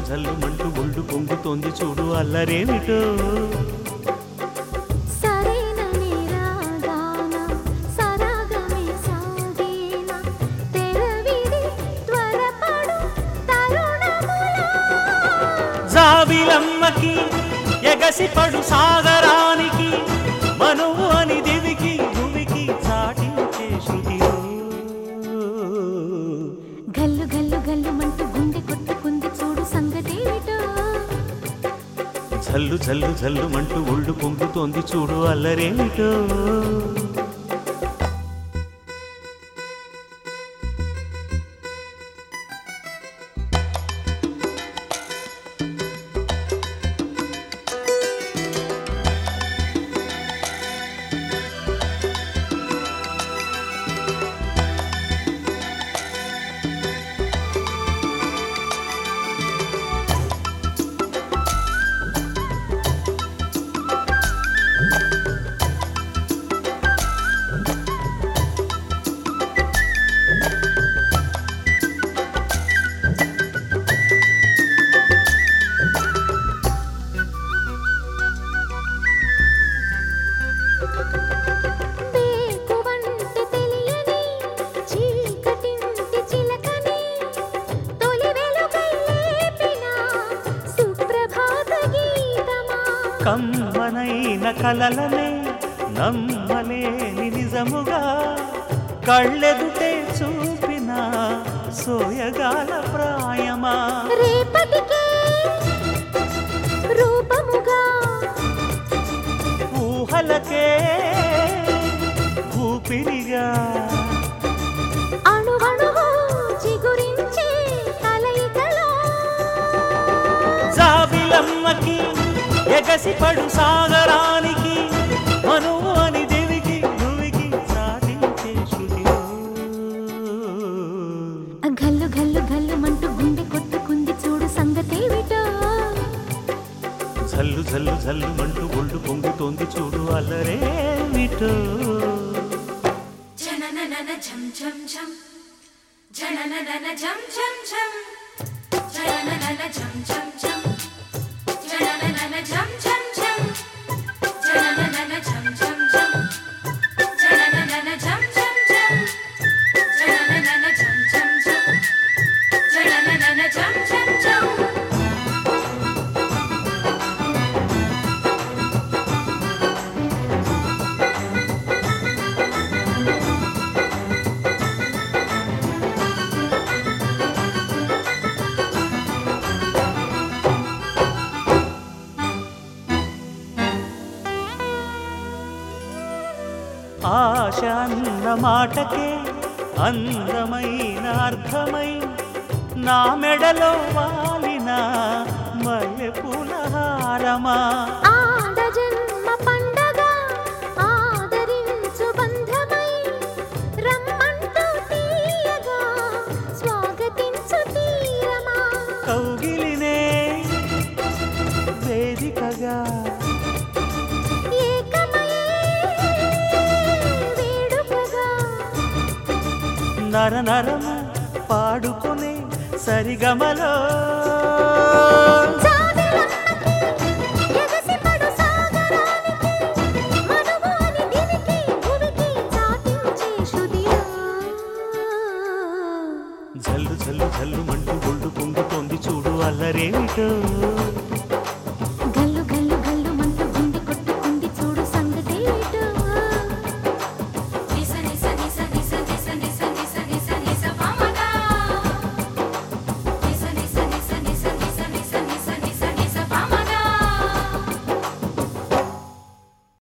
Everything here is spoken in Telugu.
జల్లుమంటూ ఒళ్ళు పొంగుతోంది చూడు అల్లరేమిటో సరేనని రాగాన సరాగమే సాగేన తెరవిడి త్వరపడు తరుణములో జాబిలమ్మకి ఎగసి పడు సాగరానికి మనువు అని దివికి భూమికి చాటించే శృతిలో గల్లు గల్లు గల్లు మంటూ గుండె కొట్టుకుంది చూడు సంగతేమిటో జల్లు జల్లు జల్లుమంటూ ఒళ్ళు పొంగుతోంది చూడు అల్లరేమిటో వేకువంటే తెలియని చీకటింటి చిలకని తొలి వెలుగై లేపిన సుప్రభాత గీతమా కమ్మనైన కలలనే నమ్మలేని నిజముగా కళ్ళెదుటే చూపిన సోయగాల ప్రాయమా రేపటికే రూపముగా ఊహలకే ఊపిరిగా అణువణువు చిగురించే కలయికలో జాబిలమ్మకి ఎగసి పడు సాగరానికి మనువు అని దేవికి భూమికి సాధించే శృతిలో గల్లు గల్లు గల్లు మంటూ గుండె కొట్టుకుంది చూడు సంగతేమిటో జల్లు జల్లు జల్లు మంటూ ఒళ్ళు పొంగుతోంది చూడు అల్లరేమిటో జనననన ఝం ఝం ఝం జనననన ఝం ఝం ఝం జనననన ఝం ఝం ఝం జనననన ఝం ఝం ఝం జనననన ఝం ఝం ఝం జనననన ఝం ఝం ఝం జనననన ఝం ఝం ఝం జనననన ఝం ఝం ఝం ఆశ అన్న మాటకే అందమైన అర్థమై నా మెడలో వాలిన మల్లె పూలహారమా ఆడజన్మ పండగ ఆదరించు బంధమై రమ్మంటూ తీయగా స్వాగతించు తీరమా కౌగిలినే వేదికగా ఏకమయే వేడుకగా నర నరము పాడుకునే సరిగమలో జాబిలమ్మకి ఎగసిపడు సాగరానికి మనువాని దివికి భువికి చాటించే శృతిలో జల్లు జల్లు జల్లు మంటూ ఒళ్ళు పొంగుతోంది చూడు అల్లరేమిటో